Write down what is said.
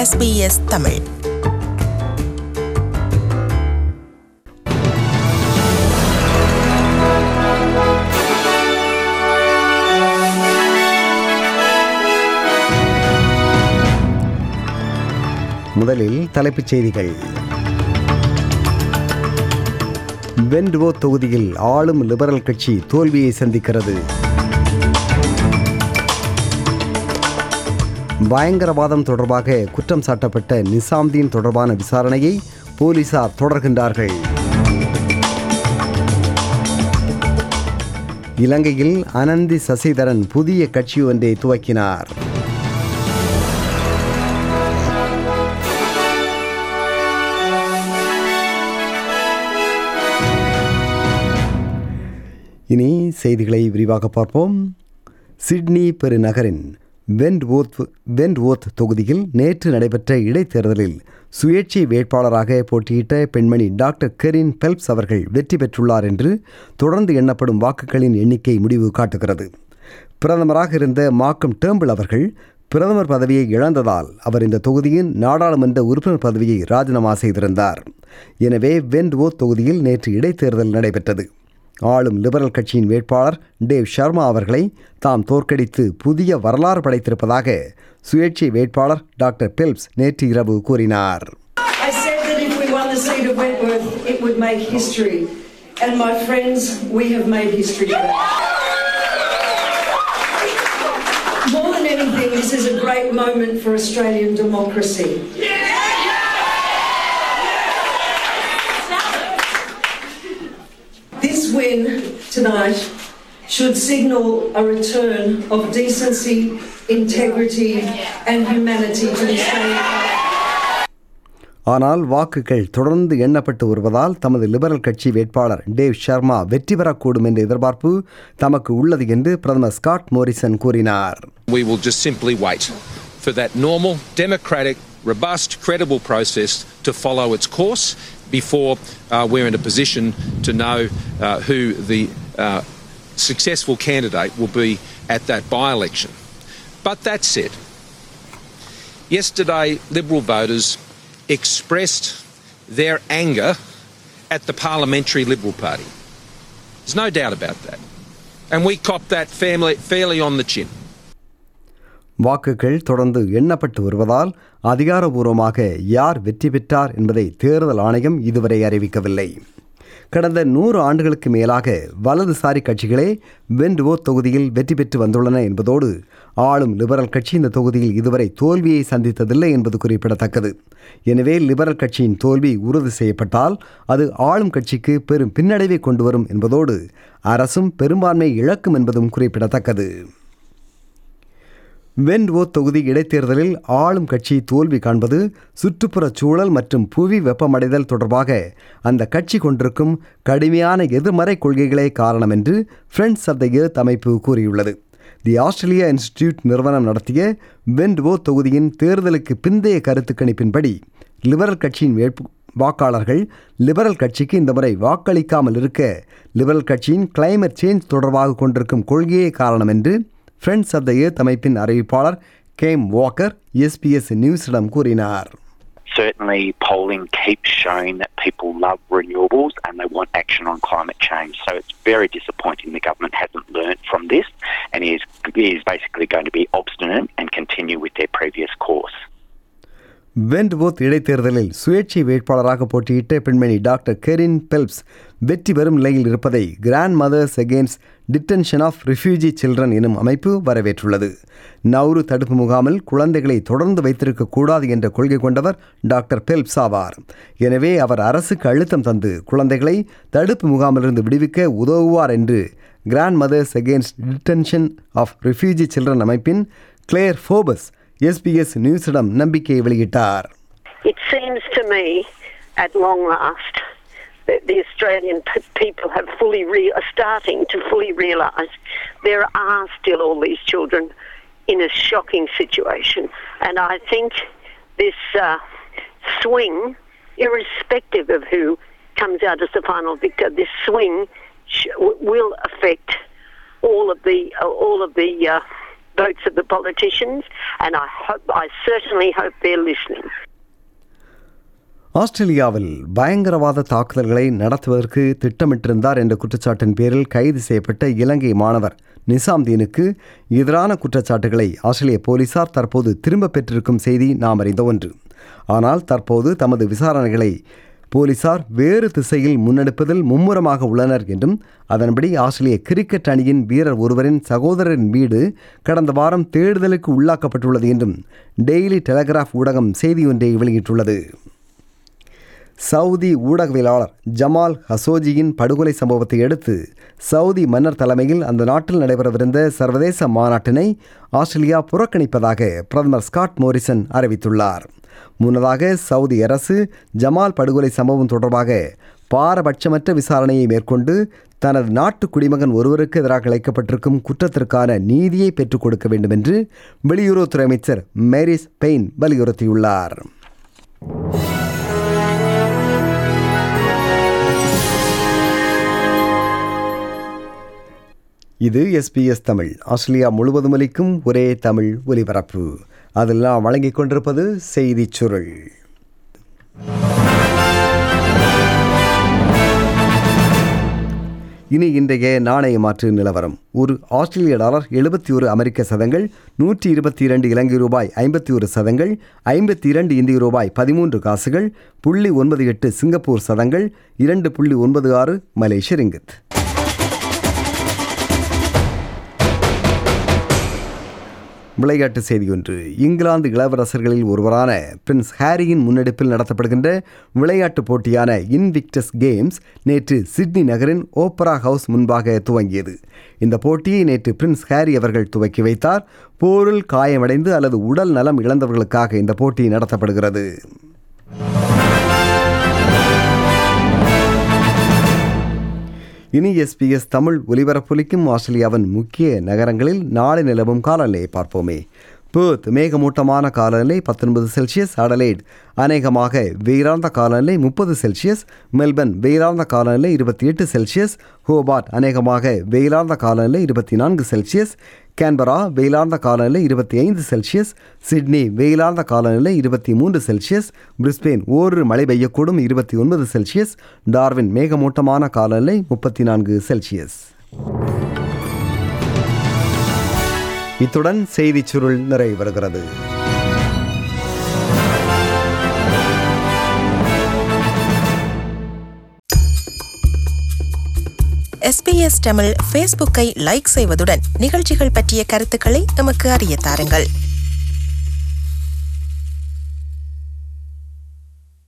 SBS Tamil முதலில் தலைப்புச் செய்திகள் வென்டுவோ தொகுதியில் ஆளும் லிபரல் கட்சி தோல்வியை சந்திக்கிறது பயங்கரவாதம் தொடர்பாக குற்றம் சாட்டப்பட்ட நிசாம்தீன் தொடர்பான விசாரணையை போலீசார் தொடர்கின்றார்கள் இலங்கையில் அனந்தி சசிதரன் புதிய கட்சி ஒன்றை துவக்கினார் இனி செய்திகளை விரிவாக பார்ப்போம் சிட்னி பெருநகரின் வென்ட்வோர்த் வென்ட்வோர்த் தொகுதியில் நேற்று நடைபெற்ற இடைத்தேர்தலில் சுயேட்சை வேட்பாளராக போட்டியிட்ட பெண்மணி டாக்டர் கெரின் பெல்ப்ஸ் அவர்கள் வெற்றி பெற்றுள்ளார் என்று தொடர்ந்து எண்ணப்படும் வாக்குகளின் எண்ணிக்கை முடிவு காட்டுகிறது பிரதமராக இருந்த மாக்கம் டேம்பிள் அவர்கள் பிரதமர் பதவியை இழந்ததால் அவர் இந்த தொகுதியின் நாடாளுமன்ற உறுப்பினர் பதவியை ராஜினாமா செய்திருந்தார் எனவே வென்ட்வோர்த் தொகுதியில் நேற்று இடைத்தேர்தல் நடைபெற்றது ஆளும் லிபரல் கட்சியின் வேட்பாளர் டேவ் சர்மா அவர்களை தாம் தோற்கடித்து புதிய வரலாறு படைத்திருப்பதாக சுயேட்சை வேட்பாளர் டாக்டர் பெல்ப்ஸ் நேற்று இரவு கூறினார் I said that if we won the seat of Wentworth, it would make history. And my friends, we have made history today. More than anything, this is a great moment for Australian democracy. This win tonight should signal a return of decency, integrity, and humanity to the Australian. ஆனால் வாக்குகள் தொடர்ந்து எண்ணப்பட்டு வருவதால் தமது liberal கட்சி வேட்பாளர் Dave Sharma வெற்றி பெறக்கூடும் என்ற எதிர்பார்ப்பு தமக்கு உள்ளது என்று பிரதமர் ஸ்காட் மோரிசன் கூறினார் We will just simply wait for that normal, democratic, robust, credible process to follow its course before uh, we're in a position to know uh, who the uh, successful candidate will be at that by election. But that said, yesterday Liberal voters expressed their anger at the Parliamentary Liberal Party. There's no doubt about that. And we copped that fairly, fairly on the chin. வாக்குகள் தொடர்ந்து எண்ணப்பட்டு வருவதால் அதிகாரபூர்வமாக யார் வெற்றி பெற்றார் என்பதை தேர்தல் ஆணையம் இதுவரை அறிவிக்கவில்லை கடந்த நூறு ஆண்டுகளுக்கு மேலாக வலதுசாரி கட்சிகளே வென்டுவோ தொகுதியில் வெற்றி பெற்று வந்துள்ளன என்பதோடு ஆளும் லிபரல் கட்சி இந்த தொகுதியில் இதுவரை தோல்வியை சந்தித்ததில்லை என்பது குறிப்பிடத்தக்கது எனவே லிபரல் கட்சியின் தோல்வி உறுதி செய்யப்பட்டால் அது ஆளும் கட்சிக்கு பெரும் பின்னடைவை கொண்டு வரும் என்பதோடு அரசும் பெரும்பான்மை இழக்கும் என்பதும் குறிப்பிடத்தக்கது வென்வோ தொகுதி இடைத்தேர்தலில் ஆளும் கட்சி தோல்வி காண்பது சுற்றுப்புறச் சூழல் மற்றும் புவி வெப்பமடைதல் தொடர்பாக அந்த கட்சி கொண்டிருக்கும் கடுமையான எதிர்மறை கொள்கைகளே காரணம் என்று ஃப்ரெண்ட்ஸ் ஆஃப் த எர்த் அமைப்பு கூறியுள்ளது தி ஆஸ்திரேலியா இன்ஸ்டிடியூட் நிறுவனம் நடத்திய வென்வோ தொகுதியின் தேர்தலுக்கு பிந்தைய கருத்து கணிப்பின்படி லிபரல் கட்சியின் வேட்பு வாக்காளர்கள் லிபரல் கட்சிக்கு இந்த முறை வாக்களிக்காமல் இருக்க லிபரல் கட்சியின் கிளைமேட் சேஞ்ச் தொடர்பாக கொண்டிருக்கும் கொள்கையே காரணம் என்று ஃப்ரெண்ட்ஸ் ஆஃப் த ஏர்த் அமைப்பின் அறிவிப்பாளர் கேம் வாக்கர் எஸ்பிஎஸ் நியூஸிடம் கூறினார் Certainly, polling keeps showing that people love renewables and they want action on climate change. So it's very disappointing the government hasn't learnt from this and is, is basically going to be obstinate and continue with their previous course. வென்ட்வோத் இடைத்தேர்தலில் சுயேட்சை வேட்பாளராக போட்டியிட்ட பெண்மணி doctor Kerin Phelps வெற்றி பெறும் நிலையில் இருப்பதை grand mothers against detention of refugee children எனும் அமைப்பு வரவேற்றுள்ளது நவ்ரு தடுப்பு முகாமில் குழந்தைகளை தொடர்ந்து வைத்திருக்க கூடாது என்ற கொள்கை கொண்டவர் டாக்டர் பெல்ப்ஸ் ஆவார் எனவே அவர் அரசுக்கு அழுத்தம் தந்து குழந்தைகளை தடுப்பு முகாமிலிருந்து விடுவிக்க உதவுவார் என்று grand mothers against detention of refugee children அமைப்பின் கிளேர் ஃபோபஸ் எஸ்பிஎஸ் நியூஸிடம் நம்பிக்கை வெளியிட்டார் It seems to me, at long last, that the Australian p- people have fully re- are starting to fully realise there are still all these children in a shocking situation, and I think this uh, swing, irrespective of who comes out as the final victor, this swing sh- w- will affect all of the uh, all of the uh, votes of the politicians, and I hope, I certainly hope they're listening. ஆஸ்திரேலியாவில் பயங்கரவாத தாக்குதல்களை நடத்துவதற்கு திட்டமிட்டிருந்தார் என்ற குற்றச்சாட்டின் பேரில் கைது செய்யப்பட்ட இலங்கை மாணவர் நிசாம்தீனுக்கு எதிரான குற்றச்சாட்டுகளை ஆஸ்திரேலிய போலீசார் தற்போது திரும்பப் பெற்றிருக்கும் செய்தி நாம் அறிந்த ஒன்று ஆனால் தற்போது தமது விசாரணைகளை போலீசார் வேறு திசையில் முன்னெடுப்பதில் மும்முரமாக உள்ளனர் என்றும் அதன்படி ஆஸ்திரேலிய கிரிக்கெட் அணியின் வீரர் ஒருவரின் சகோதரரின் வீடு கடந்த வாரம் தேடுதலுக்கு உள்ளாக்கப்பட்டுள்ளது என்றும் டெய்லி டெலகிராஃப் ஊடகம் செய்தி ஒன்றை வெளியிட்டுள்ளது சவுதி ஊடகவியலாளர் ஜமால் ஹசோஜியின் படுகொலை சம்பவத்தை அடுத்து சவுதி மன்னர் தலைமையில் அந்த நாட்டில் நடைபெறவிருந்த சர்வதேச மாநாட்டினை ஆஸ்திரேலியா புறக்கணிப்பதாக பிரதமர் ஸ்காட் மோரிசன் அறிவித்துள்ளார் முன்னதாக சவுதி அரசு ஜமால் படுகொலை சம்பவம் தொடர்பாக பாரபட்சமற்ற விசாரணையை மேற்கொண்டு தனது நாட்டு குடிமகன் ஒருவருக்கு எதிராக இழைக்கப்பட்டிருக்கும் குற்றத்திற்கான நீதியை பெற்றுக் கொடுக்க வேண்டும் என்று வெளியுறவுத்துறை அமைச்சர் மேரிஸ் பெயின் வலியுறுத்தியுள்ளார் இது எஸ்பிஎஸ் தமிழ் ஆஸ்திரேலியா முழுவதும் அளிக்கும் ஒரே தமிழ் ஒலிபரப்பு அதில் நாம் வழங்கிக் கொண்டிருப்பது செய்திச் சுருள் இனி இன்றைய நாணய மாற்று நிலவரம் ஒரு ஆஸ்திரேலிய டாலர் எழுபத்தி ஒரு அமெரிக்க சதங்கள் நூற்றி இருபத்தி இரண்டு இலங்கை ரூபாய் ஐம்பத்தி ஒரு சதங்கள் ஐம்பத்தி இரண்டு இந்திய ரூபாய் பதிமூன்று காசுகள் புள்ளி ஒன்பது எட்டு சிங்கப்பூர் சதங்கள் இரண்டு புள்ளி ஒன்பது ஆறு மலேசிய ரிங்கித் விளையாட்டு செய்தி ஒன்று இங்கிலாந்து இளவரசர்களில் ஒருவரான பிரின்ஸ் ஹாரியின் முன்னெடுப்பில் நடத்தப்படுகின்ற விளையாட்டுப் போட்டியான இன்விக்டஸ் கேம்ஸ் நேற்று சிட்னி நகரின் ஓப்பரா ஹவுஸ் முன்பாக துவங்கியது இந்த போட்டியை நேற்று பிரின்ஸ் ஹாரி அவர்கள் துவக்கி வைத்தார் போரில் காயமடைந்து அல்லது உடல் நலம் இழந்தவர்களுக்காக இந்த போட்டி நடத்தப்படுகிறது இனி எஸ்பிஎஸ் தமிழ் ஒலிபரப்பொலிக்கும் ஆஸ்திரேலியாவின் முக்கிய நகரங்களில் நாளை நிலவும் காலநிலையை பார்ப்போமே பேர்த் மேகமூட்டமான காலநிலை பத்தொன்பது செல்சியஸ் அடலைட் அநேகமாக வெயிலார்ந்த காலநிலை முப்பது செல்சியஸ் மெல்பர்ன் வெயிலார்ந்த காலநிலை இருபத்தி எட்டு செல்சியஸ் ஹோபார்ட் அநேகமாக வெயிலார்ந்த காலநிலை இருபத்தி நான்கு செல்சியஸ் கேன்பரா வெயிலார்ந்த காலநிலை இருபத்தி ஐந்து செல்சியஸ் சிட்னி வெயிலார்ந்த காலநிலை இருபத்தி மூன்று செல்சியஸ் பிரிஸ்பெயின் ஓரிரு மழை பெய்யக்கூடும் இருபத்தி ஒன்பது செல்சியஸ் டார்வின் மேகமூட்டமான காலநிலை முப்பத்தி நான்கு செல்சியஸ் இத்துடன் செய்திச் சுருள் நிறைவு வருகிறது எஸ்பிஎஸ் தமிழ் ஃபேஸ்புக்கை லைக் செய்வதுடன் நிகழ்ச்சிகள் பற்றிய கருத்துக்களை எமக்கு அறிய தாருங்கள்